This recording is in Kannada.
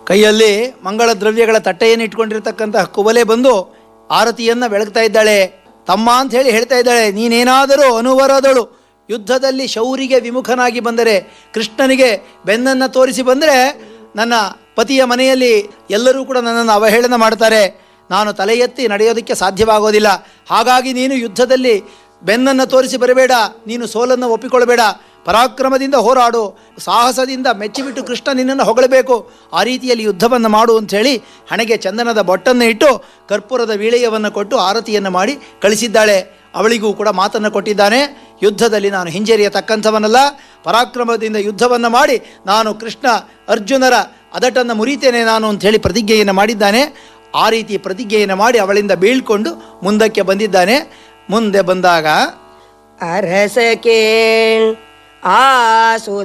ಕೈಯಲ್ಲಿ ಮಂಗಳ ದ್ರವ್ಯಗಳ ತಟ್ಟೆಯನ್ನು ಇಟ್ಕೊಂಡಿರ್ತಕ್ಕಂತಹ ಕುಬಲೆ ಬಂದು ಆರತಿಯನ್ನು ಬೆಳಗ್ತಾ ಇದ್ದಾಳೆ ತಮ್ಮ ಅಂತ ಹೇಳಿ ಹೇಳ್ತಾ ಇದ್ದಾಳೆ ನೀನೇನಾದರೂ ಅನುವರದಳು ಯುದ್ಧದಲ್ಲಿ ಶೌರಿಗೆ ವಿಮುಖನಾಗಿ ಬಂದರೆ ಕೃಷ್ಣನಿಗೆ ಬೆನ್ನನ್ನು ತೋರಿಸಿ ಬಂದರೆ ನನ್ನ ಪತಿಯ ಮನೆಯಲ್ಲಿ ಎಲ್ಲರೂ ಕೂಡ ನನ್ನನ್ನು ಅವಹೇಳನ ಮಾಡ್ತಾರೆ ನಾನು ತಲೆ ಎತ್ತಿ ನಡೆಯೋದಕ್ಕೆ ಸಾಧ್ಯವಾಗೋದಿಲ್ಲ ಹಾಗಾಗಿ ನೀನು ಯುದ್ಧದಲ್ಲಿ ಬೆನ್ನನ್ನು ತೋರಿಸಿ ಬರಬೇಡ ನೀನು ಸೋಲನ್ನು ಒಪ್ಪಿಕೊಳ್ಳಬೇಡ ಪರಾಕ್ರಮದಿಂದ ಹೋರಾಡು ಸಾಹಸದಿಂದ ಮೆಚ್ಚಿಬಿಟ್ಟು ಕೃಷ್ಣ ನಿನ್ನನ್ನು ಹೊಗಳಬೇಕು ಆ ರೀತಿಯಲ್ಲಿ ಯುದ್ಧವನ್ನು ಮಾಡು ಅಂಥೇಳಿ ಹಣೆಗೆ ಚಂದನದ ಬೊಟ್ಟನ್ನು ಇಟ್ಟು ಕರ್ಪೂರದ ವೀಳೆಯವನ್ನು ಕೊಟ್ಟು ಆರತಿಯನ್ನು ಮಾಡಿ ಕಳಿಸಿದ್ದಾಳೆ ಅವಳಿಗೂ ಕೂಡ ಮಾತನ್ನು ಕೊಟ್ಟಿದ್ದಾನೆ ಯುದ್ಧದಲ್ಲಿ ನಾನು ಹಿಂಜರಿಯತಕ್ಕಂಥವನಲ್ಲ ಪರಾಕ್ರಮದಿಂದ ಯುದ್ಧವನ್ನು ಮಾಡಿ ನಾನು ಕೃಷ್ಣ ಅರ್ಜುನರ ಅದಟನ್ನು ಮುರಿತೇನೆ ನಾನು ಅಂಥೇಳಿ ಪ್ರತಿಜ್ಞೆಯನ್ನು ಮಾಡಿದ್ದಾನೆ ಆ ರೀತಿ ಪ್ರತಿಜ್ಞೆಯನ್ನು ಮಾಡಿ ಅವಳಿಂದ ಬೀಳ್ಕೊಂಡು ಮುಂದಕ್ಕೆ ಬಂದಿದ್ದಾನೆ ಮುಂದೆ ಬಂದಾಗ ಅರಸ ಕೇಳ್ ಆಸು